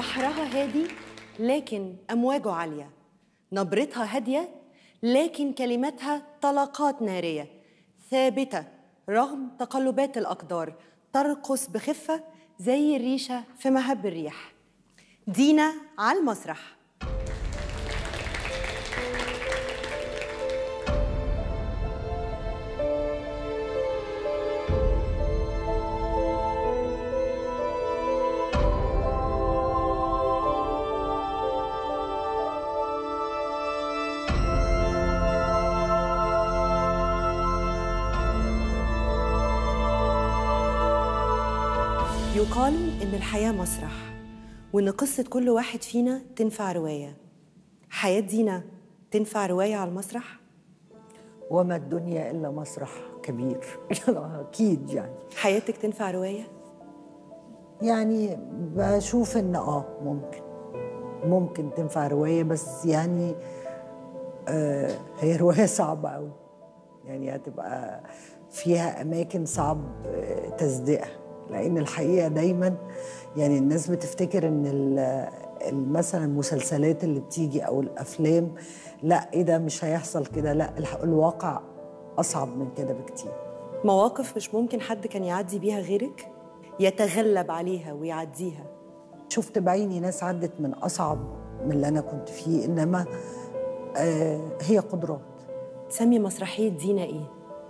بحرها هادي لكن أمواجه عالية نبرتها هادية لكن كلماتها طلقات نارية ثابتة رغم تقلبات الأقدار ترقص بخفة زي الريشة في مهب الريح دينا على المسرح يقال إن الحياة مسرح وإن قصة كل واحد فينا تنفع رواية حياة دينا تنفع رواية على المسرح؟ وما الدنيا إلا مسرح كبير أكيد يعني حياتك تنفع رواية؟ يعني بشوف إن آه ممكن ممكن تنفع رواية بس يعني آه هي رواية صعبة أوي يعني هتبقى فيها أماكن صعب آه، تصديقها لأن الحقيقة دايما يعني الناس بتفتكر إن ال- ال- مثلا المسلسلات اللي بتيجي أو الأفلام لا إيه ده مش هيحصل كده لا الح- الواقع أصعب من كده بكتير مواقف مش ممكن حد كان يعدي بيها غيرك؟ يتغلب عليها ويعديها شفت بعيني ناس عدت من أصعب من اللي أنا كنت فيه إنما آه هي قدرات تسمي مسرحية دينا إيه؟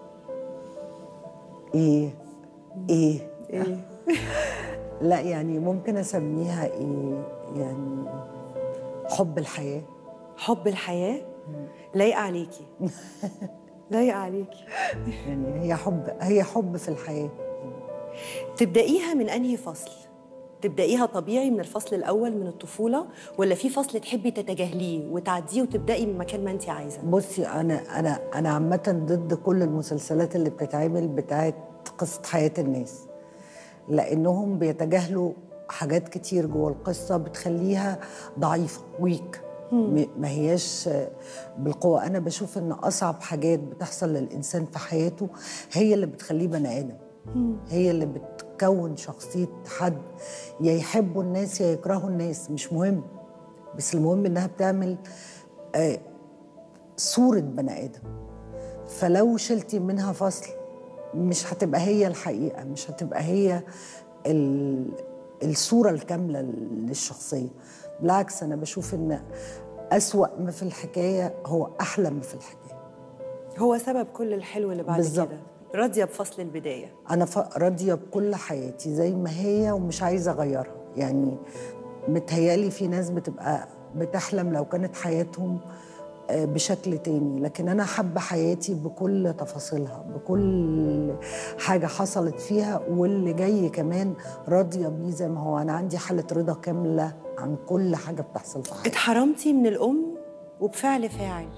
إيه إيه إيه؟ لا يعني ممكن أسميها إيه يعني حب الحياة حب الحياة لايقة عليكي لايقة عليكي يعني هي حب هي حب في الحياة تبدأيها من أنهي فصل؟ تبدأيها طبيعي من الفصل الأول من الطفولة ولا في فصل تحبي تتجاهليه وتعديه وتبدأي من مكان ما أنت عايزة؟ بصي أنا أنا أنا عامة ضد كل المسلسلات اللي بتتعمل بتاعت قصة حياة الناس لأنهم بيتجاهلوا حاجات كتير جوه القصة بتخليها ضعيفة ويك ما هياش بالقوة أنا بشوف إن أصعب حاجات بتحصل للإنسان في حياته هي اللي بتخليه بني آدم هي اللي بتكون شخصية حد يا يحبوا الناس يا يكرهوا الناس مش مهم بس المهم إنها بتعمل آه، صورة بني آدم فلو شلتي منها فصل مش هتبقى هي الحقيقة مش هتبقى هي ال- الصورة الكاملة للشخصية بالعكس أنا بشوف إن أسوأ ما في الحكاية هو أحلى ما في الحكاية هو سبب كل الحلو اللي بعد بالظبط. كده راضية بفصل البداية أنا ف- راضية بكل حياتي زي ما هي ومش عايزة أغيرها يعني متهيالي في ناس بتبقى بتحلم لو كانت حياتهم آه، بشكل تاني لكن أنا حابة حياتي بكل تفاصيلها بكل حاجة حصلت فيها واللي جاي كمان راضية بيه زي ما هو أنا عندي حالة رضا كاملة عن كل حاجة بتحصل في حياتي اتحرمتي من الأم وبفعل فاعل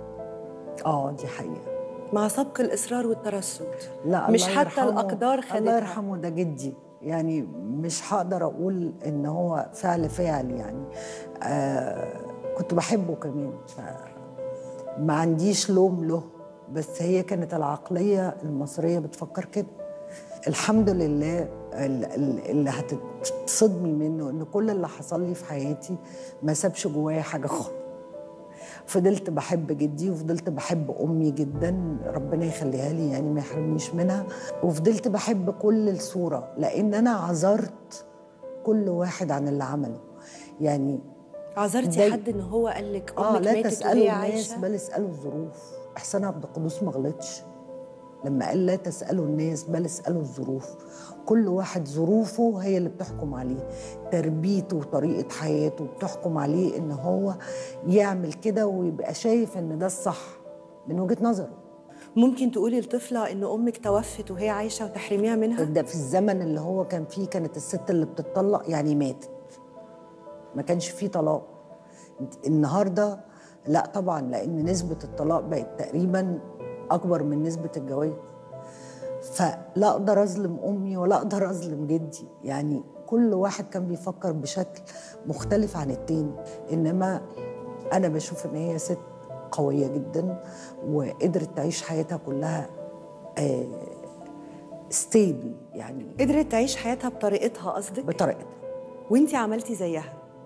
آه دي حقيقة مع سبق الإصرار والترصد لا مش الله حتى يرحمه- الأقدار الله خدتها يرحمه ده جدي يعني مش هقدر اقول ان هو فعل فعل يعني آه كنت بحبه كمان ف ما عنديش لوم له بس هي كانت العقليه المصريه بتفكر كده الحمد لله ال- ال- اللي هتتصدمي منه ان كل اللي حصل لي في حياتي ما سابش جوايا حاجه خالص فضلت بحب جدي وفضلت بحب امي جدا ربنا يخليها لي يعني ما يحرمنيش منها وفضلت بحب كل الصوره لان انا عذرت كل واحد عن اللي عمله يعني عذرتي داي- حد إن هو قال لك أمك اه لا ماتت تسالوا وهي الناس عايشة بل اسالوا الظروف احسان عبد القدوس ما غلطش لما قال لا تسالوا الناس بل اسالوا الظروف كل واحد ظروفه هي اللي بتحكم عليه تربيته وطريقه حياته بتحكم عليه ان هو يعمل كده ويبقى شايف ان ده الصح من وجهه نظره ممكن تقولي لطفلة إن أمك توفت وهي عايشة وتحرميها منها؟ ده في الزمن اللي هو كان فيه كانت الست اللي بتطلق يعني ماتت ما كانش فيه طلاق النهارده لا طبعا لان نسبه الطلاق بقت تقريبا اكبر من نسبه الجواز فلا اقدر اظلم امي ولا اقدر اظلم جدي يعني كل واحد كان بيفكر بشكل مختلف عن التاني انما انا بشوف ان هي ست قويه جدا وقدرت تعيش حياتها كلها ستيبل يعني قدرت تعيش حياتها بطريقتها قصدك؟ بطريقتها وانتي عملتي زيها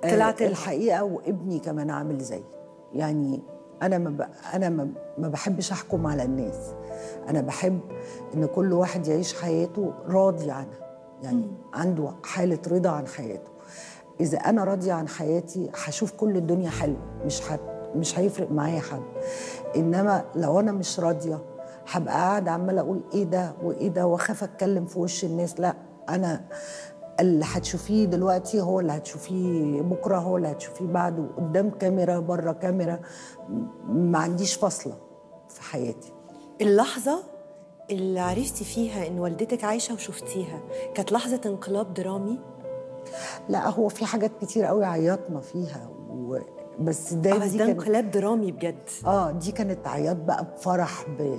طلعت آه لها. الحقيقه وابني كمان عامل زي يعني انا ما ب... انا ما... ما بحبش احكم على الناس انا بحب ان كل واحد يعيش حياته راضي عنها يعني عنده حاله رضا عن حياته اذا انا راضيه عن حياتي هشوف كل الدنيا حلوه مش هت... مش هيفرق معايا حد انما لو انا مش راضيه هبقى قاعده عماله اقول ايه ده وايه ده واخاف اتكلم في وش الناس لا انا اللي هتشوفيه دلوقتي هو اللي هتشوفيه بكره هو اللي هتشوفيه بعده قدام كاميرا بره كاميرا م- ما عنديش فاصله في حياتي اللحظة اللي عرفتي فيها إن والدتك عايشة وشفتيها كانت لحظة انقلاب درامي لا هو في حاجات كتير قوي عيطنا فيها و... بس ده آه، بس دي ده كان- انقلاب درامي بجد اه دي كانت عياط بقى بفرح ب...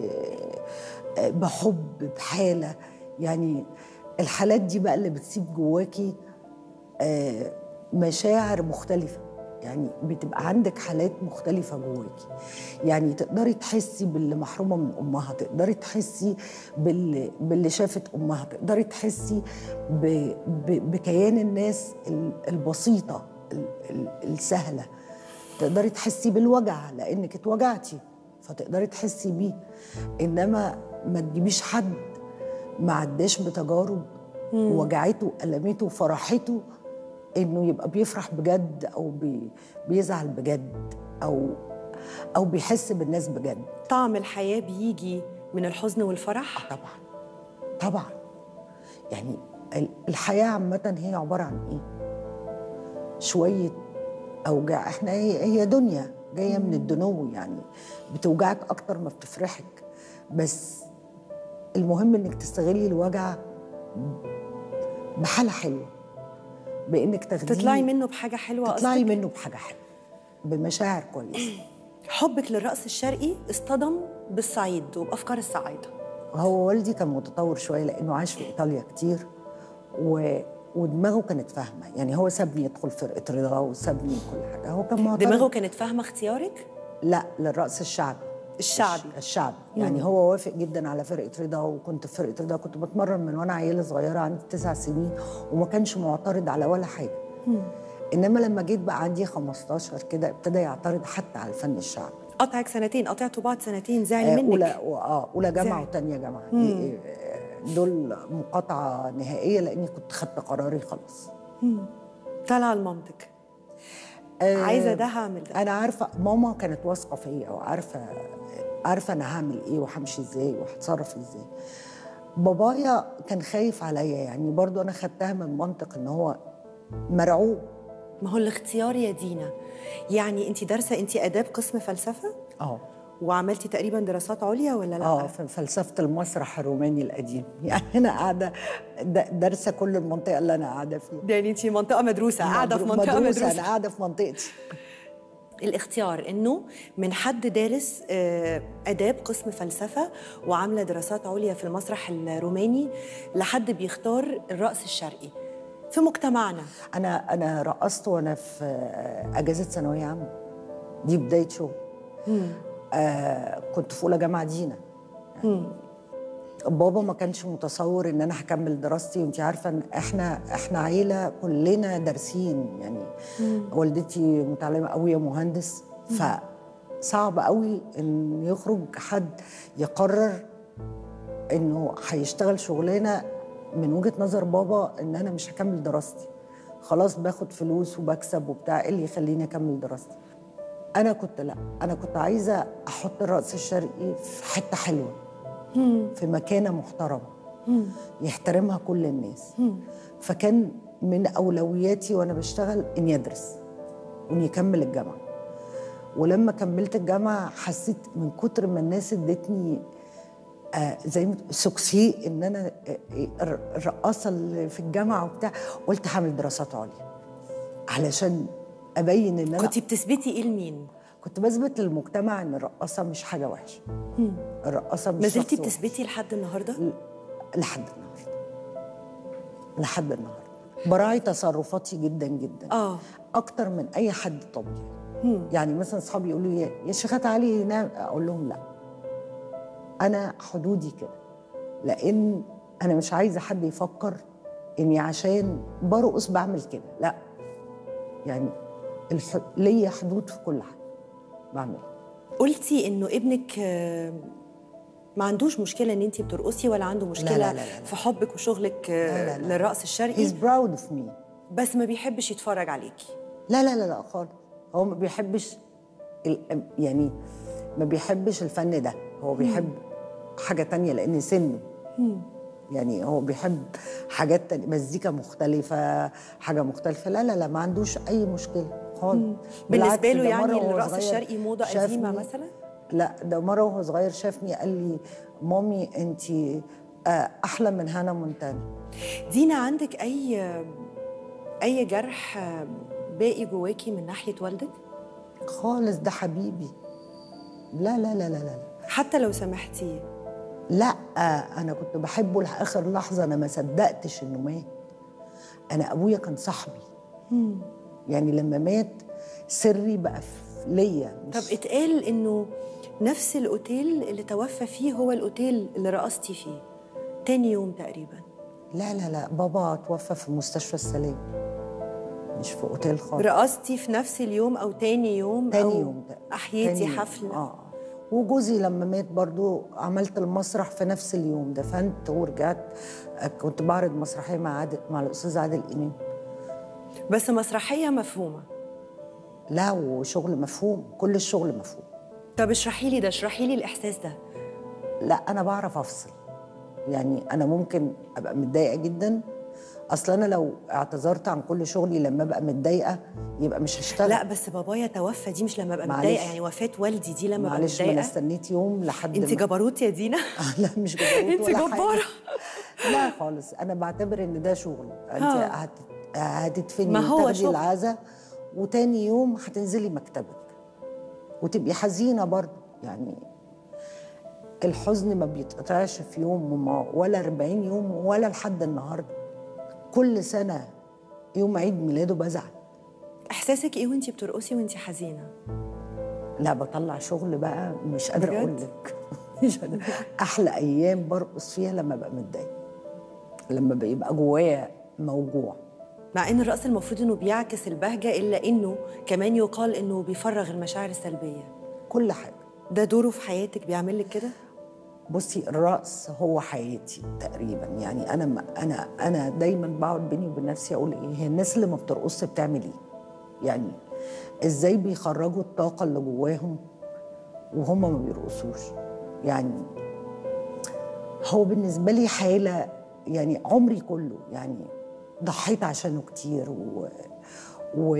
بحب بحاله يعني الحالات دي بقى اللي بتسيب جواكي آه مشاعر مختلفه يعني بتبقى عندك حالات مختلفة جواكي يعني تقدري تحسي باللي محرومة من أمها تقدري تحسي باللي, باللي شافت أمها تقدري تحسي ب... ب... بكيان الناس ال- البسيطة ال- ال- السهلة تقدري تحسي بالوجع لانك اتوجعتي فتقدري تحسي بيه انما ما تجيبيش حد ما عداش بتجارب وجعته ألمته وفرحته انه يبقى بيفرح بجد او بي بيزعل بجد او او بيحس بالناس بجد طعم الحياة بيجي من الحزن والفرح طبعا طبعا يعني ال- الحياة عامة هي عبارة عن إيه؟ شوية أوجاع إحنا هي, هي دنيا جاية من الدنو يعني بتوجعك أكتر ما بتفرحك بس المهم إنك تستغلي الوجع بحالة حلوة بإنك تاخديه تطلعي منه بحاجة حلوة تطلعي قصدك؟ منه بحاجة حلوة بمشاعر كويسة حبك للرقص الشرقي اصطدم بالصعيد وبأفكار الصعايدة هو والدي كان متطور شويه لانه عاش في ايطاليا كتير و... ودماغه كانت فاهمه يعني هو سابني يدخل فرقه رضا وسابني كل حاجه هو كان معترض دماغه كانت فاهمة اختيارك؟ لا للرقص الشعبي الشعبي. الش- الشعبي يعني هو وافق جدا على فرقه رضا وكنت في فرقه رضا كنت بتمرن من وانا عيله صغيره عندي تسع سنين وما كانش معترض على ولا حاجه انما لما جيت بقى عندي 15 كده ابتدى يعترض حتى على الفن الشعبي قطعك سنتين قطعتوا بعض سنتين زعل آه، منك اولى اه اولى جامعه زعل. وثانيه جامعه آه، دول مقاطعه نهائيه لاني كنت خدت قراري خلاص طالعة لمامتك آه، عايزة ده هعمل ده انا عارفه ماما كانت واثقه فيا وعارفه عارفه انا هعمل ايه وهمشي ازاي وهتصرف ازاي بابايا كان خايف عليا يعني برضو انا خدتها من منطق ان هو مرعوب ما هو الاختيار يا دينا يعني انت دارسة انت آداب قسم فلسفة اه وعملتي تقريبا دراسات عليا ولا لا؟ اه في فلسفه المسرح الروماني القديم يعني انا قاعده د- دارسه كل المنطقه اللي انا قاعده فيها يعني انت منطقة مدروسة قاعدة في منطقة مدروسة، مدروسة انا قاعده في منطقتي الاختيار انه من حد دارس آه، اداب قسم فلسفه وعامله دراسات عليا في المسرح الروماني لحد بيختار الرقص الشرقي في مجتمعنا انا انا رقصت وانا في آه، اجازه ثانويه عامه دي بدايه شغل آه كنت في اولى جامعه دينا بابا ما كانش متصور ان انا هكمل دراستي وانت عارفه ان احنا احنا عيله كلنا دارسين يعني والدتي متعلمه قوي مهندس فصعب قوي ان يخرج حد يقرر انه هيشتغل شغلانه من وجهه نظر بابا ان انا مش هكمل دراستي خلاص باخد فلوس وبكسب وبتاع ايه اللي يخليني اكمل دراستي انا كنت لا انا كنت عايزه احط الرقص الشرقي في حته حلوه في مكانه محترمه يحترمها كل الناس فكان من اولوياتي وانا بشتغل اني ادرس واني اكمل الجامعه ولما كملت الجامعه حسيت من كتر ما الناس ادتني آه زي ما تقول سكسي ان انا آه، الر- الرقاصه اللي في الجامعه وبتاع قلت هعمل دراسات عليا علشان ابين ان انا كنت بتثبتي ايه لمين كنت بثبت للمجتمع ان الرقاصه مش حاجه وحشه الرقاصه مش ما زلتي شخص وحش. بتثبتي لحد النهارده لحد النهارده لحد النهارده براعي تصرفاتي جدا جدا اه اكتر من اي حد طبيعي يعني مثلا اصحابي يقولوا لي يا شيخه تعالي نام اقول لهم لا انا حدودي كده لان انا مش عايزه حد يفكر اني عشان برقص بعمل كده لا يعني الح... ليا حدود في كل حاجه بعملها قلتي انه ابنك آه، ما عندوش مشكله ان انت بترقصي ولا عنده مشكله لا لا لا. في حبك وشغلك آه، لا لا لا. للرقص الشرقي he's proud of me بس ما بيحبش يتفرج عليكي لا لا لا لا خالص هو ما بيحبش ال... يعني ما بيحبش الفن ده هو بيحب حاجة تانية لأن سنه يعني هو بيحب حاجات تانية مزيكا مختلفة حاجة مختلفة لا لا لا ما عندوش أي مشكلة خالص بالنسبه بالعكس، له ده يعني مرة وهو الرقص صغير الشرقي موضه قديمه شافني- مثلا لا ده مرة وهو صغير شافني قال لي مامي أنت أحلى من هانا مونتانا دينا عندك اي اي جرح آه، باقي جواكي من ناحيه والدك خالص ده حبيبي لا لا لا لا لا, لا. حتى لو سامحتيه لا انا كنت بحبه لاخر لحظه انا ما صدقتش انه مات انا ابويا كان صاحبي يعني لما مات سري بقى في ليا طب مش اتقال انه نفس الاوتيل اللي توفى فيه هو الاوتيل اللي رقصتي فيه تاني يوم تقريبا لا لا لا بابا توفى في مستشفى السلام مش في اوتيل خالص رقصتي في نفس اليوم او تاني يوم تاني أو يوم تاني احييتي يوم. حفل اه وجوزي لما مات برضو عملت المسرح في نفس اليوم دفنت ورجعت آه، كنت بعرض مسرحيه مع عادل مع الاستاذ عادل امام بس مسرحيه مفهومه لا وشغل مفهوم كل الشغل مفهوم طب اشرحي لي ده اشرحي لي الاحساس ده لا انا بعرف افصل يعني انا ممكن ابقى متضايقه جدا اصل انا لو اعتذرت عن كل شغلي لما ابقى متضايقه يبقى مش هشتغل لا بس بابايا توفى دي مش لما ابقى معلش. متضايقه يعني وفاه والدي دي لما ابقى معلش ما انا متضايقه استنيت يوم لحد انت ما- جبروت يا دينا آه، لا مش جبروت انت ولا حاجة. جباره لا خالص انا بعتبر ان ده شغل انت ها. هت... هتدفني ما هو وتاخدي شغل. العزا وتاني يوم هتنزلي مكتبك وتبقي حزينه برضه يعني الحزن ما بيتقطعش في يوم وما ولا 40 يوم ولا لحد النهارده كل سنه يوم عيد ميلاده بزعل احساسك ايه وانت بترقصي وانت حزينه لا بطلع شغل بقى مش قادره بجد؟ اقول لك مش قادرة. احلى ايام برقص فيها لما ببقى متضايقه لما بيبقى جوايا موجوع مع ان الرقص المفروض انه بيعكس البهجه الا انه كمان يقال انه بيفرغ المشاعر السلبيه كل حاجه ده دوره في حياتك بيعمل لك كده بصي الرقص هو حياتي تقريبا يعني انا ما انا انا دايما بقعد بيني وبين نفسي اقول ايه هي الناس اللي ما بترقصش بتعمل ايه يعني ازاي بيخرجوا الطاقه اللي جواهم وهم ما بيرقصوش يعني هو بالنسبه لي حاله يعني عمري كله يعني ضحيت عشانه كتير و, و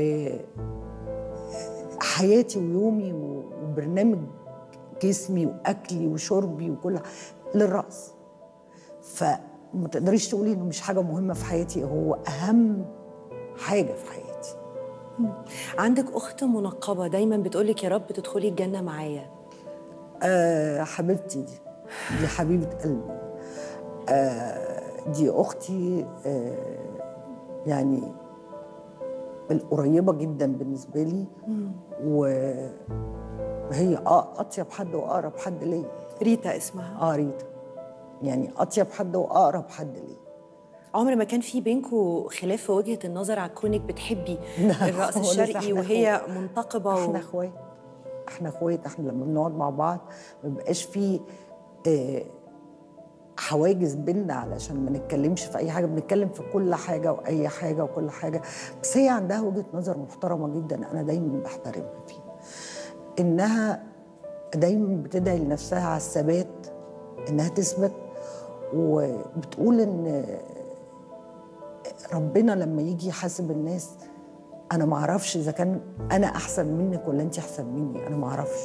حياتي ويومي وبرنامج جسمي واكلي وشربي وكل للرقص فما تقدريش تقولي انه مش حاجه مهمه في حياتي هو اهم حاجه في حياتي عندك اخت منقبه دايما بتقولك يا رب تدخلي الجنه معايا آه حبيبتي دي دي حبيبه قلبي آه دي اختي آه يعني القريبه جدا بالنسبه لي وهي اه اطيب حد واقرب حد ليا ريتا اسمها اه ريتا يعني اطيب حد واقرب حد ليا عمر ما كان في بينكم خلاف في وجهه النظر على كونك بتحبي لا الرقص خالص، الشرقي إحنا وهي منتقبه و... احنا اخوات احنا اخوات احنا لما بنقعد مع بعض ما بيبقاش في آه، حواجز بينا علشان ما نتكلمش في اي حاجه بنتكلم في كل حاجه واي حاجه وكل حاجه بس هي عندها وجهه نظر محترمه جدا انا دايما بحترمها فيها انها دايما بتدعي لنفسها على الثبات انها تثبت وبتقول ان ربنا لما يجي يحاسب الناس انا ما اعرفش اذا كان انا احسن منك ولا انت احسن مني انا ما اعرفش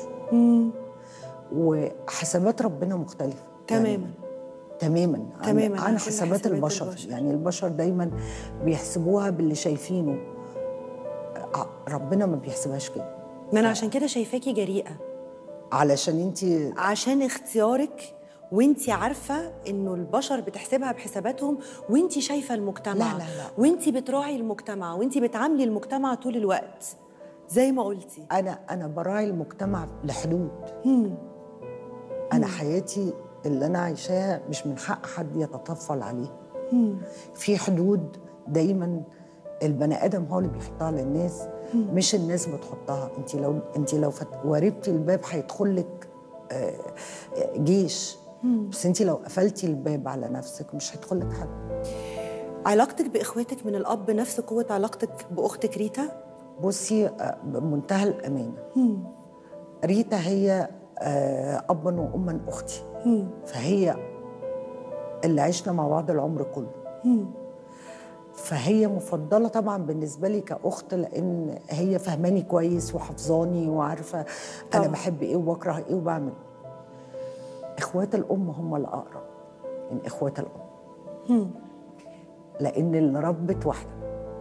وحسابات ربنا مختلفه تماما يعني تماما عن- تماماً عن عن كل حسابات حسابات البشر. البشر. يعني البشر دايما بيحسبوها باللي شايفينه ع- ربنا ما بيحسبهاش كده ما انا عشان كده شايفاكي جريئه علشان انت عشان اختيارك وانت عارفه انه البشر بتحسبها بحساباتهم وانت شايفه المجتمع لا، لا، لا. وانت بتراعي المجتمع وانت بتعاملي المجتمع طول الوقت زي ما قلتي انا انا براعي المجتمع لحدود انا حياتي اللي انا عايشاها مش من حق حد يتطفل عليها في حدود دايما البني ادم هو اللي بيحطها للناس مش الناس بتحطها انت لو انت لو فت... وربتي الباب هيدخل لك آه، جيش بس انت لو قفلتي الباب على نفسك مش هيدخل لك حد علاقتك باخواتك من الاب نفس قوه علاقتك باختك ريتا بصي آه، بمنتهى الامانه ريتا هي آه، ابا واما اختي فهي اللي عشنا مع بعض العمر كله فهي مفضله طبعا بالنسبه لي كاخت لان هي فهماني كويس وحافظاني وعارفه انا طبعاً. بحب ايه وبكره ايه وبعمل اخوات الام هم الاقرب من اخوات الام لان اللي ربت واحده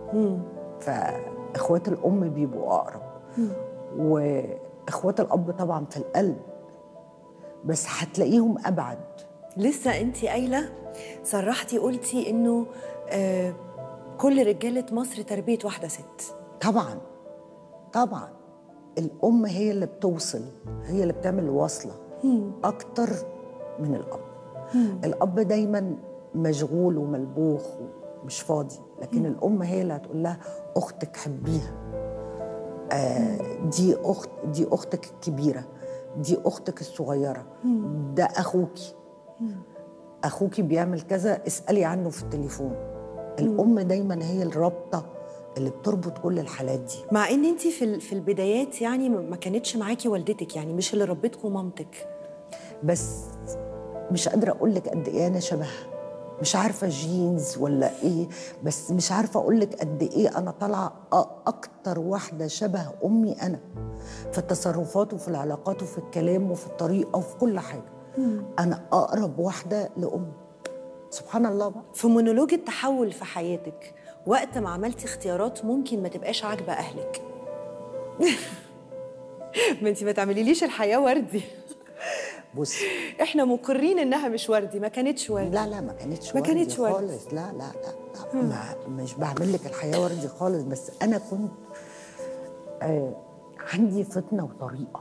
فاخوات الام بيبقوا اقرب واخوات الاب طبعا في القلب بس هتلاقيهم ابعد لسه انت قايله صرحتي قلتي انه آه كل رجاله مصر تربيه واحده ست طبعا طبعا الام هي اللي بتوصل هي اللي بتعمل الوصله اكتر من الاب الاب دايما مشغول وملبوخ ومش فاضي لكن الام هي اللي هتقول لها اختك حبيها آه دي اخت دي اختك الكبيره دي اختك الصغيره ده اخوكي اخوكي بيعمل كذا اسالي عنه في التليفون الام دايما هي الرابطه اللي بتربط كل الحالات دي مع ان انت في ال- في البدايات يعني ما كانتش معاكي والدتك يعني مش اللي ربتكم مامتك بس مش قادره اقول لك قد ايه انا شبهها مش عارفه جينز ولا ايه بس مش عارفه اقول لك قد ايه انا طالعه أ- اكتر واحده شبه امي انا في التصرفات وفي العلاقات وفي الكلام وفي الطريقه وفي كل حاجه انا اقرب واحده لامي سبحان الله بقى في مونولوج التحول في حياتك وقت ما عملتي اختيارات ممكن ما تبقاش عاجبه اهلك ما انت ما تعمليليش الحياه وردي بصي احنا مقرين انها مش وردي ما كانتش وردي لا لا ما كانتش ما وردي كانتش وردي. خالص لا لا لا, لا ما مش بعمل لك الحياه وردي خالص بس انا كنت آه عندي فطنه وطريقه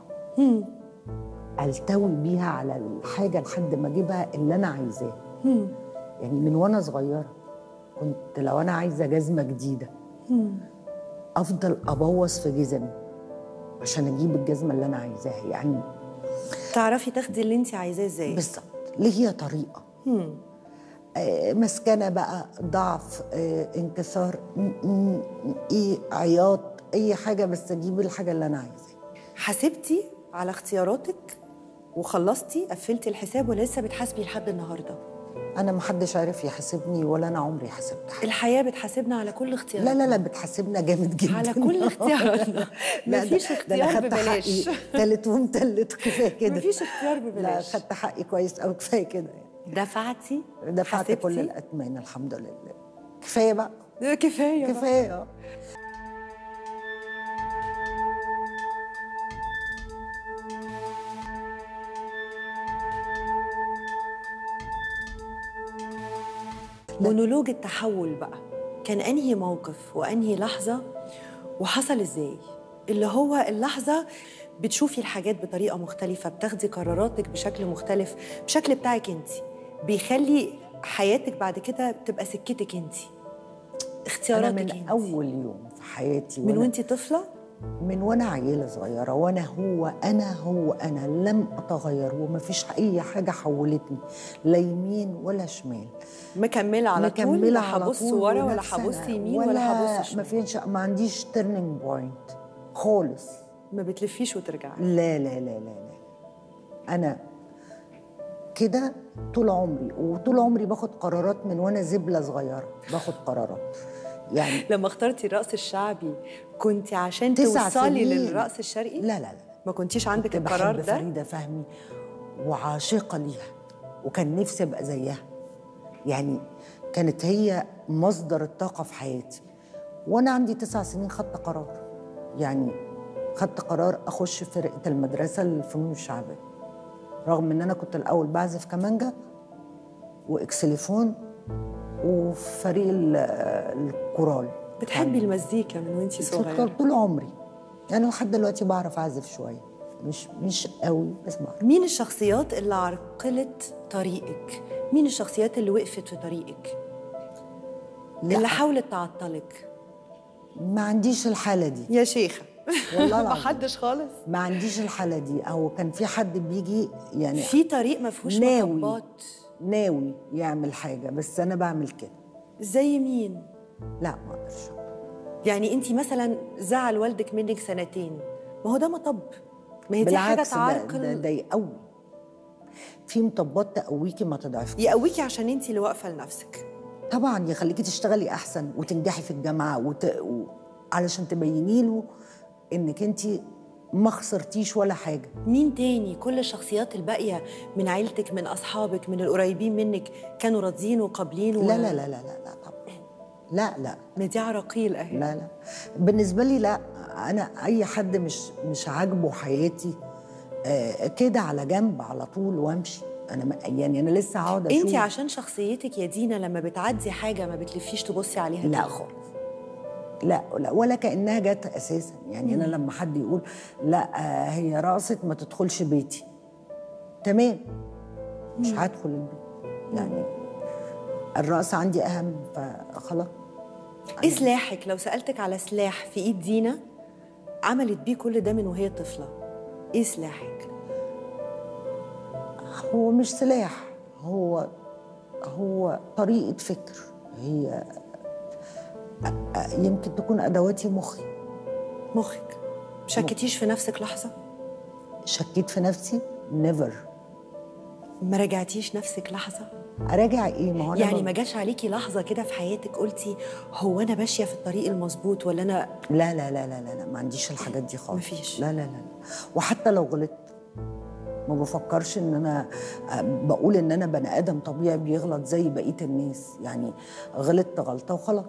التوي بيها على الحاجه لحد ما اجيبها اللي انا عايزاه يعني من وانا صغيره كنت لو انا عايزه جزمه جديده افضل ابوظ في جزمي عشان اجيب الجزمه اللي انا عايزاها يعني تعرفي تاخدي اللي انت عايزاه ازاي بالظبط ليه هي طريقه آه، مسكنه بقى ضعف آه، انكسار م- م- ايه عياط اي حاجه بس اجيب الحاجه اللي انا عايزاها حاسبتي على اختياراتك وخلصتي قفلتي الحساب ولا لسه بتحاسبي لحد النهارده انا ما حدش عارف يحاسبني ولا انا عمري حاسبت حد الحياه بتحاسبنا على كل اختيار لا لا لا بتحاسبنا جامد جدا على كل اختياراتنا لا، ده- مفيش ده اختيار انا خدت ببلاش حقي تالت ومتلت كفايه كده مفيش اختيار لا ببلاش خدت حقي كويس قوي كفايه كده يعني دفعتي دفعت حسبتي؟ كل الاثمان الحمد لله كفايه بقى كفايه بقى. كفايه آه. مونولوج التحول بقى كان انهي موقف وانهي لحظه وحصل ازاي اللي هو اللحظه بتشوفي الحاجات بطريقه مختلفه بتاخدي قراراتك بشكل مختلف بشكل بتاعك انت بيخلي حياتك بعد كده تبقى سكتك انت انا اختياراتك من انت اول يوم في حياتي من وأنا- وانت طفله من وانا عيله صغيره وانا هو انا هو انا لم اتغير وما فيش اي حاجه حولتني لا يمين ولا شمال مكمله على طول مكمله لا على هبص طول ورا ولا ونفس هبص أنا يمين ولا هبص ما شمال فيش ما عنديش تيرنينج بوينت خالص ما بتلفيش وترجعي لا لا لا لا لا انا كده طول عمري وطول عمري باخد قرارات من وانا زبله صغيره باخد قرارات يعني لما اخترتي الرقص الشعبي كنت عشان تسع توصلي سنين. للرقص الشرقي لا لا لا ما كنتيش عندك كنت القرار بحب ده فريده فهمي وعاشقه ليها وكان نفسي ابقى زيها يعني كانت هي مصدر الطاقه في حياتي وانا عندي تسع سنين خدت قرار يعني خدت قرار اخش فرقه المدرسه للفنون الشعبيه رغم ان انا كنت الاول بعزف كمانجا واكسليفون وفريق ال- الكورال بتحبي المزيكا من وانتي صغيره طول عمري يعني لحد دلوقتي بعرف اعزف شويه مش مش قوي بس بعرف مين الشخصيات اللي عرقلت طريقك مين الشخصيات اللي وقفت في طريقك لا. اللي حاولت تعطلك ما عنديش الحاله دي يا شيخه والله ما العظيم. حدش خالص ما عنديش الحاله دي او كان في حد بيجي يعني في طريق ما فيهوش ناوي. مطبات ناوي يعمل حاجه بس انا بعمل كده زي مين لا ما اقدرش يعني انت مثلا زعل والدك منك سنتين ما هو ده مطب ما هي دي حاجه بالعكس ده, تعرقل ده, ده يقوي في مطبات تقويكي ما تضعفكي يقويكي عشان انت اللي واقفه لنفسك طبعا يخليكي تشتغلي احسن وتنجحي في الجامعه وت... و... علشان تبيني له انك انت ما خسرتيش ولا حاجه مين تاني كل الشخصيات الباقيه من عيلتك من اصحابك من القريبين منك كانوا راضيين وقابلين و... لا لا لا لا لا لا طبعا لا لا ما دي عراقيل اهي لا لا بالنسبه لي لا انا اي حد مش مش عاجبه حياتي آه كده على جنب على طول وامشي انا ما يعني انا لسه هقعد اشوف انت عشان شخصيتك يا دينا لما بتعدي حاجه ما بتلفيش تبصي عليها لا تاني. خالص لا لا ولا كانها جت اساسا يعني انا لما حد يقول لا آه، هي رقصت ما تدخلش بيتي تمام مش هدخل البيت يعني الرقص عندي اهم فخلاص ايه سلاحك لو سالتك على سلاح في ايد دينا عملت بيه كل ده من وهي طفله ايه سلاحك هو مش سلاح هو هو طريقة فكر هي أ- أ- يمكن تكون أدواتي مخي مخك شكتيش في نفسك لحظه شكيت في نفسي نيفر ما راجعتيش نفسك لحظه أراجع إيه ما هو أنا يعني ب- ما جاش عليكي لحظه كده في حياتك قلتي هو انا ماشيه في الطريق المظبوط ولا انا لا لا لا لا لا, لا ما عنديش الحاجات دي خالص مفيش. لا لا لا لا. وحتى لو غلطت ما بفكرش ان انا أ- بقول ان انا بني ادم طبيعي بيغلط زي بقيه الناس يعني غلطت غلطه وخلاص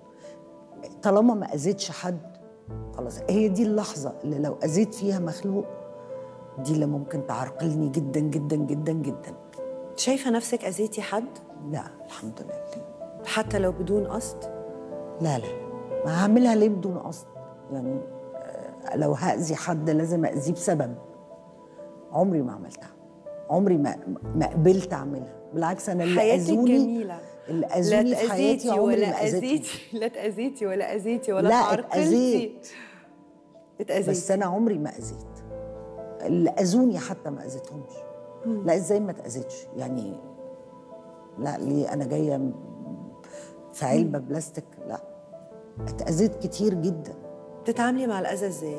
طالما ما اذيتش حد خلاص هي دي اللحظه اللي لو اذيت فيها مخلوق دي اللي ممكن تعرقلني جدا جدا جدا جدا شايفه نفسك اذيتي حد لا الحمد لله حتى لو بدون قصد لا لا ما هعملها ليه بدون قصد يعني آه، لو هأذي حد لازم أذيه بسبب عمري ما عملتها عمري ما ما قبلت أعملها بالعكس أنا اللي حياتك أذوني جميله اللي أذوني في حياتي عمري ولا ما أذيتهم اذيتي لا تاذيتي ولا اذيتي ولا لا تعرقلتي اتأذيت اتاذيتي بس أنا عمري ما أذيت اللي أذوني حتى ما أذيتهمش لا إزاي ما اتأذيتش يعني لا ليه أنا جاية م- في علبة بلاستيك لا اتأذيت كتير جدا بتتعاملي مع الاذى ازاي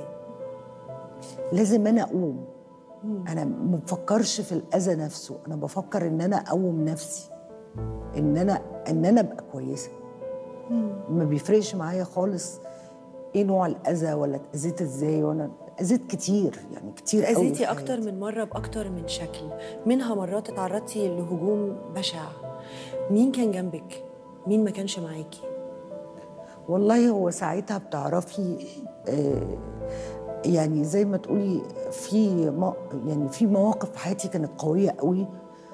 لازم انا اقوم انا ما بفكرش في الاذى نفسه انا بفكر ان انا اقوم نفسي ان انا ان انا ابقى كويسه ما بيفرقش معايا خالص ايه نوع الاذى ولا اتاذيت ازاي وانا اذيت كتير يعني كتير قوي اتأذيتي في أكتر حياتي. من مرة بأكتر من شكل منها مرات اتعرضتي لهجوم بشع مين كان جنبك؟ مين ما كانش معاكي؟ والله هو ساعتها بتعرفي آه، يعني زي ما تقولي في ما يعني في مواقف في حياتي كانت قويه قوي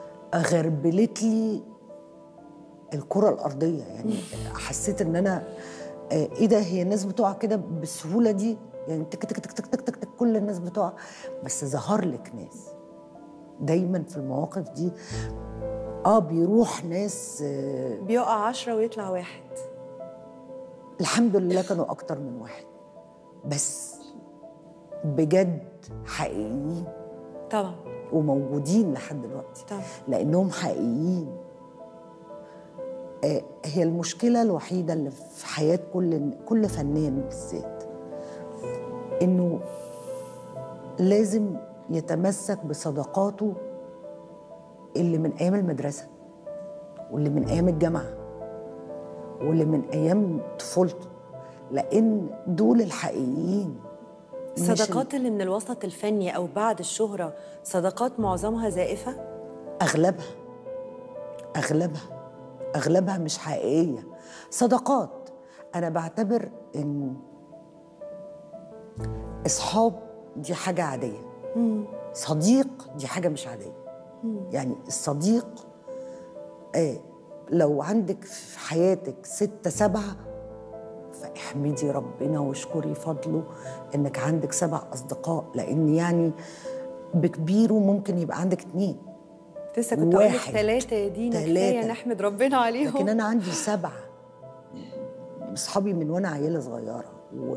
غربلت لي الكره الارضيه يعني حسيت ان انا آه، ايه ده هي الناس بتقع كده بالسهوله دي يعني تك تك تك تك تك تك, تك كل الناس بتقع بس ظهر لك ناس دايما في المواقف دي اه بيروح ناس آه بيقع عشرة ويطلع واحد الحمد لله كانوا أكتر من واحد بس بجد حقيقيين طبعا وموجودين لحد دلوقتي طبعا لأنهم حقيقيين آه، هي المشكلة الوحيدة اللي في حياة كل كل فنان بالذات إنه لازم يتمسك بصداقاته اللي من أيام المدرسة واللي من أيام الجامعة واللي من أيام طفولته لأن دول الحقيقيين مش ال- الصداقات اللي من الوسط الفني أو بعد الشهرة صداقات معظمها زائفة أغلبها أغلبها أغلبها مش حقيقية صداقات أنا بعتبر إن أصحاب دي حاجة عادية صديق دي حاجة مش عادية يعني الصديق آه لو عندك في حياتك ستة سبعة فاحمدي ربنا واشكري فضله انك عندك سبع اصدقاء لان يعني بكبيره ممكن يبقى عندك اتنين لسه كنت أقول لك واحد، ثلاثة يا دينا تلاتة. كفاية نحمد ربنا عليهم لكن انا عندي سبعه اصحابي من وانا عيله صغيره و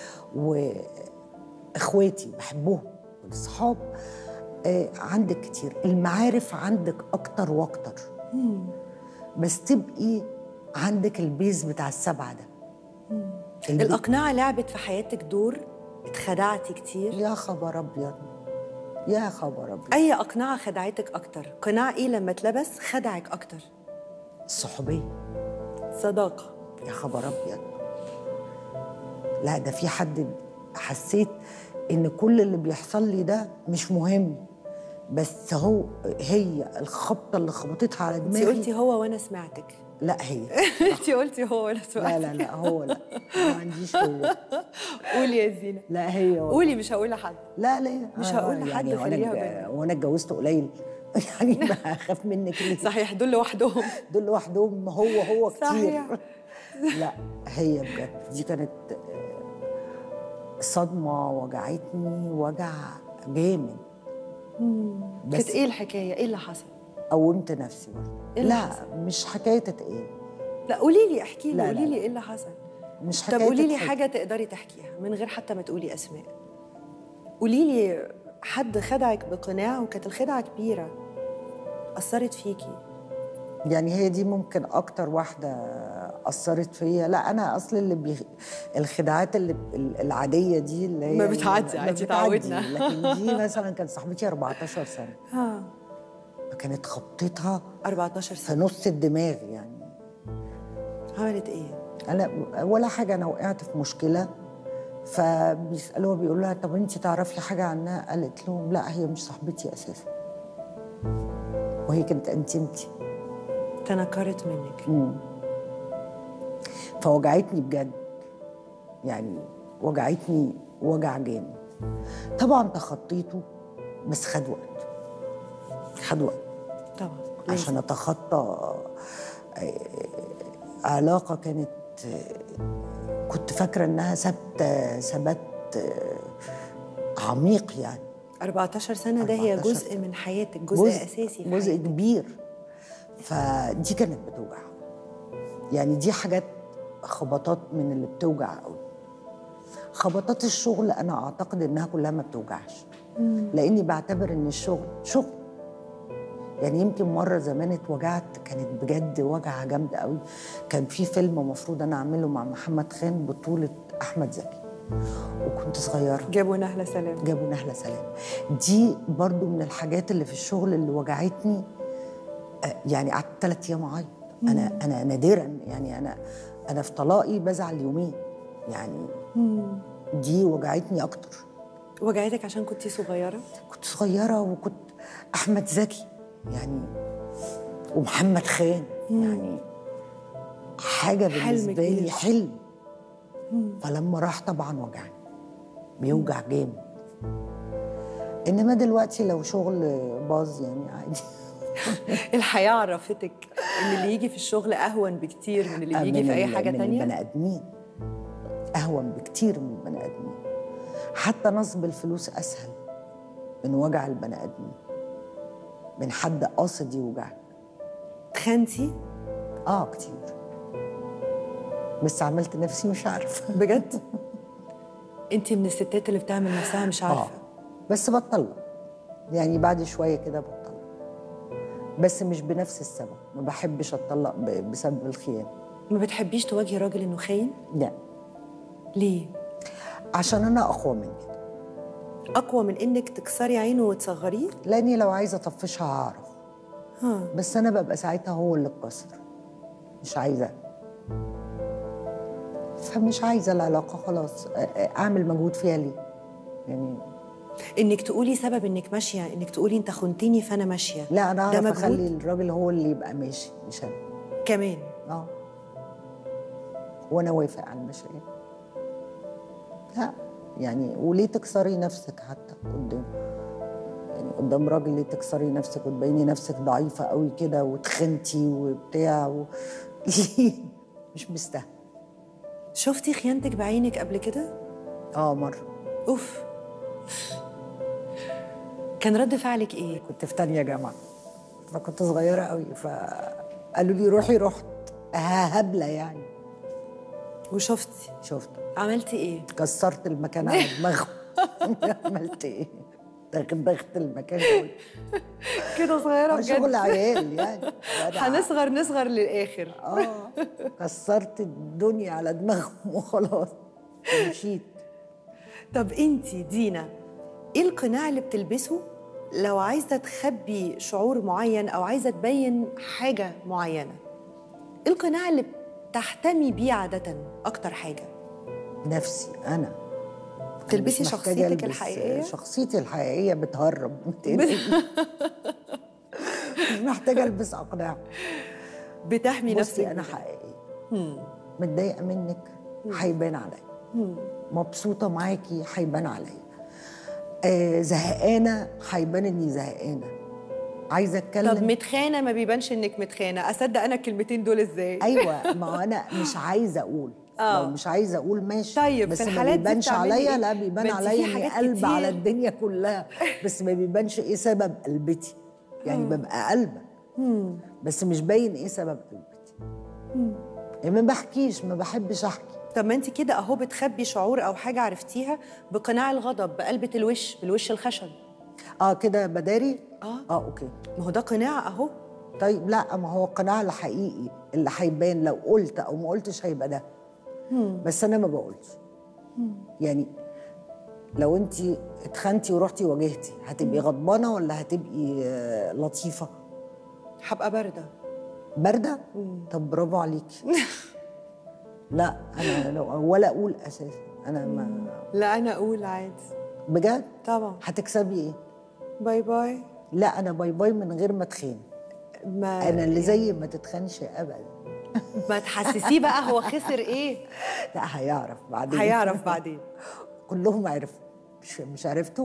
واخواتي بحبهم والاصحاب آه، عندك كتير المعارف عندك اكتر واكتر بس تبقي عندك البيز بتاع السبعه ده البي- الأقنعة لعبت في حياتك دور اتخدعتي كتير يا خبر ابيض يا خبر ابيض أي أقنعة خدعتك أكتر؟ قناع إيه لما اتلبس خدعك أكتر؟ الصحوبيه صداقة يا خبر ابيض لا ده في حد حسيت ان كل اللي بيحصل لي ده مش مهم بس هو هي الخبطه اللي خبطتها على انت دماغي قلتي هو وأنا سمعتك لا هي انت قلتي هو وأنا لا سمعتك لا لا هو لا ما عنديش هو قولي يا زينة لا هي هو. قولي مش هقول لحد لا لا مش هقول لحد، يعني وانا خليها اتج- بينا. وانا اتجوزت قليل يعني ما اخاف منك ليه صحيح دول لوحدهم دول لوحدهم هو هو كتير صحيح. لا هي بجد دي كانت آه، صدمة وجعتني وجع جامد كانت بس إيه الحكاية؟ إيه اللي حصل؟ قومت نفسي برضه إيه اللي لا حصل؟ مش حكاية تتقال لا قولي لي احكي لي لا، لا، قولي لي لا. إيه اللي حصل؟ مش طب حكاية قولي لي تتحكي. حاجة تقدري تحكيها من غير حتى ما تقولي أسماء قولي لي حد خدعك بقناع وكانت الخدعة كبيرة أثرت فيكي يعني هي دي ممكن اكتر واحده اثرت فيا لا انا اصل اللي بي... الخداعات اللي العاديه دي اللي هي ما بتعدي، ما عادي، بتعدي. تعودنا. لكن دي مثلا كانت صاحبتي 14 سنه ها فكانت خبطتها 14 في سنة نص الدماغ يعني عملت إيه؟ انا ولا حاجه انا وقعت في مشكله فبيسالوها بيقولوا لها طب انت تعرفي حاجه عنها قالت لهم لا هي مش صاحبتي اساسا وهي كانت انتمتي تنكرت منك مم. فوجعتني بجد يعني وجعتني وجع جامد طبعا تخطيته بس خد وقت خد وقت طبعا عشان اتخطى آه، علاقه كانت آه، كنت فاكره انها ثابته ثبات آه، عميق يعني 14 سنة ده هي 14 جزء من حياتك جزء, جزء أساسي في جزء حياتك. كبير فدي كانت بتوجع يعني دي حاجات خبطات من اللي بتوجع قوي خبطات الشغل انا اعتقد انها كلها ما بتوجعش لاني بعتبر ان الشغل شغل يعني يمكن مره زمان اتوجعت كانت بجد وجعه جامده قوي كان في فيلم المفروض انا اعمله مع محمد خان بطوله احمد زكي وكنت صغيره جابوا نهلة سلام جابوا نهلة سلام دي برضو من الحاجات اللي في الشغل اللي وجعتني آه، يعني قعدت ثلاث ايام اعيط انا انا نادرا يعني انا انا في طلاقي بزعل يومين يعني دي وجعتني اكتر وجعتك عشان كنتي صغيرة كنت صغيره وكنت احمد زكي يعني ومحمد خان يعني حاجه حلم بالنسبه كبير. لي حلم فلما راح طبعا وجعني بيوجع جامد انما دلوقتي لو شغل باظ يعني عادي الحياة عرفتك إن اللي يجي في الشغل أهون بكتير من اللي يجي في أي ال- حاجة من تانية البني ادمين اهون بكتير من البني ادمين حتى نصب الفلوس اسهل من وجع البني ادمين من حد قاصد يوجعك تخنتي اه كتير بس عملت نفسي مش عارفه بجد انت من الستات اللي بتعمل نفسها مش عارفه اه بس بطلت يعني بعد شويه كده بطلت بس مش بنفس السبب ما بحبش اتطلق ب- بسبب الخيانه ما بتحبيش تواجهي راجل انه خاين لا ليه عشان انا اقوى من كده اقوى من انك تكسري عينه وتصغريه لاني لو عايزه اطفشها هعرف ها بس انا ببقى ساعتها هو اللي اتكسر مش عايزه فمش عايزه العلاقه خلاص أ- أ- اعمل مجهود فيها ليه يعني انك تقولي سبب انك ماشيه انك تقولي انت خنتني فانا ماشيه لا انا ده اعرف مجهود اخلي الراجل هو اللي يبقى ماشي مش انا كمان اه وانا وافق على المشاريع لا يعني وليه تكسري نفسك حتى قدام يعني قدام راجل ليه تكسري نفسك وتبيني نفسك ضعيفه قوي كده وتخنتي وبتاع و... ليه مش مستاهل شفتي خيانتك بعينك قبل كده اه مره اوف كان رد فعلك ايه كنت في تانية جامعة فكنت صغيرة قوي فقالوا لي روحي رحت ها هبلة يعني وشفتي شفت عملتي ايه كسرت المكان على دماغهم عملت ايه دغدغت المكان كله كده صغيره آه، شغل بجد عيال يعني وأنا هنصغر نصغر للاخر اه كسرت الدنيا على دماغهم وخلاص ومشيت طب انت دينا ايه القناع اللي بتلبسه لو عايزه تخبي شعور معين او عايزه تبين حاجه معينه ايه القناع اللي بتحتمي بيه عاده اكتر حاجه نفسي انا تلبسي مش محتاجة شخصيتك ألبس- الحقيقيه شخصيتي الحقيقيه بتهرب ما تقلقيش. مش محتاجه البس اقناع بتحمي نفسك بصي انا بده. حقيقيه متضايقه منك هيبان عليا مبسوطه معاكي هيبان عليا آه زهقانه هيبان اني زهقانه عايزه اتكلم طب متخانه ما بيبانش انك متخانه اصدق انا الكلمتين دول ازاي ايوه ما هو انا مش عايزه اقول آه. لو مش عايزه اقول ماشي طيب، بس في ما الحالات دي بيبانش بتعملي عليا إيه؟ لا ما بيبان انت في عليا اني حاجات قلب كتير. على الدنيا كلها بس ما بيبانش ايه سبب قلبتي يعني ببقى قلبه بس مش باين ايه سبب قلبتي يعني ما بحكيش ما بحبش احكي طب ما انت كده اهو بتخبي شعور او حاجه عرفتيها بقناع الغضب بقلبه الوش بالوش الخشب اه كده بداري آه. اه اوكي ما هو ده قناع اهو طيب لا ما هو القناع الحقيقي اللي هيبان لو قلت او ما قلتش هيبقى ده بس انا ما بقولش يعني لو انت اتخنتي ورحتي واجهتي هتبقي غضبانه ولا هتبقي آه، لطيفه هبقى بارده بارده طب برافو عليكي لا انا لو ولا اقول اساسا انا ما لا انا اقول عادي بجد طبعا هتكسبي ايه باي باي لا انا باي باي من غير ما اتخان ما انا اللي زي ما تتخنش ابدا ما تحسسيه بقى هو خسر ايه لا هيعرف بعدين هيعرف بعدين كلهم عرفوا مش مش عرفتوا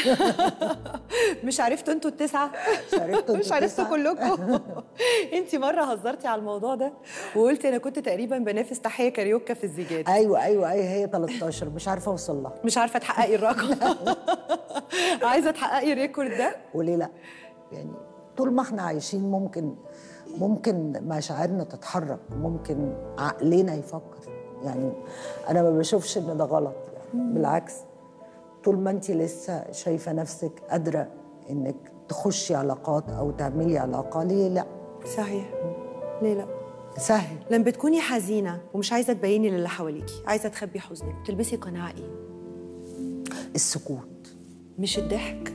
مش عرفتوا انتوا التسعه مش عرفتوا مش انتوا عرفتوا التسعة؟ كلكم انت مره هزرتي على الموضوع ده وقلتي انا كنت تقريبا بنافس تحيه كاريوكا في الزيجات ايوه ايوه ايوه هي 13 مش عارفه اوصل لها مش عارفه تحققي الرقم عايزه تحققي الريكورد ده وليه لا يعني طول ما احنا عايشين ممكن ممكن مشاعرنا تتحرك ممكن عقلنا يفكر يعني انا ما بشوفش ان ده غلط يعني بالعكس طول ما انت لسه شايفه نفسك قادره انك تخشي علاقات او تعملي علاقه ليه لا صحيح ليه لا سهل لما بتكوني حزينه ومش عايزه تبيني للي حواليكي عايزه تخبي حزنك بتلبسي قناع ايه السكوت مش الضحك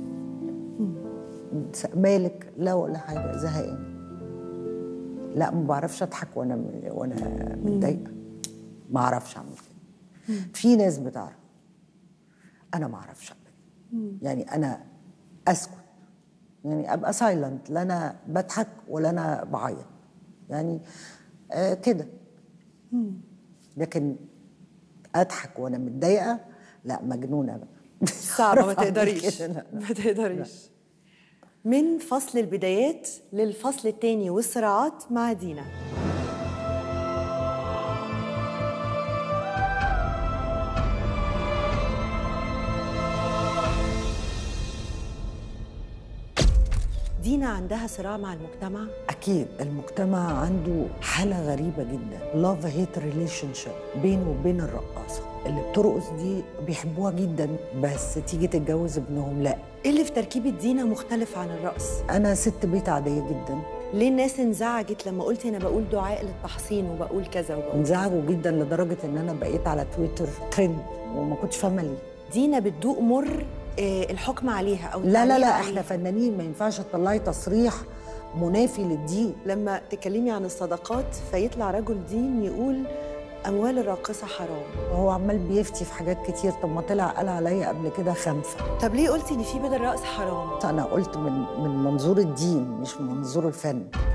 مالك لا ولا حاجه زهقان لا ما بعرفش اضحك وانا وانا متضايقه ما اعرفش اعمل كده في ناس بتعرف انا ما اعرفش اعمل يعني انا اسكت يعني ابقى سايلنت لا انا بضحك ولا انا بعيط يعني آه كده لكن اضحك وانا متضايقه لا مجنونه بقى صعبه ما بعرف أعمل تقدريش كده، لا. ما تقدريش من فصل البدايات للفصل الثاني والصراعات مع دينا دينا عندها صراع مع المجتمع أكيد المجتمع عنده حالة غريبة جدا لاف هيت ريليشن شيب بينه وبين الرقاصة اللي بترقص دي بيحبوها جدا بس تيجي تتجوز ابنهم لا ايه اللي في تركيبة دينا مختلف عن الرقص؟ أنا ست بيت عادية جدا ليه الناس انزعجت لما قلت انا بقول دعاء للتحصين وبقول كذا وبقول انزعجوا جدا لدرجة إن أنا بقيت على تويتر ترند وما كنتش فاهمة ليه دينا بتدوق مر آه، الحكم عليها او لا لا التعليق لا عليها. احنا فنانين ما ينفعش تطلعي تصريح منافي للدين لما تكلمي عن الصدقات فيطلع رجل دين يقول اموال الراقصه حرام هو عمال بيفتي في حاجات كتير طب ما طلع قال عليا قبل كده خمسة طب ليه قلتي ان في بدل رقص حرام أنا قلت من من منظور الدين مش من منظور الفن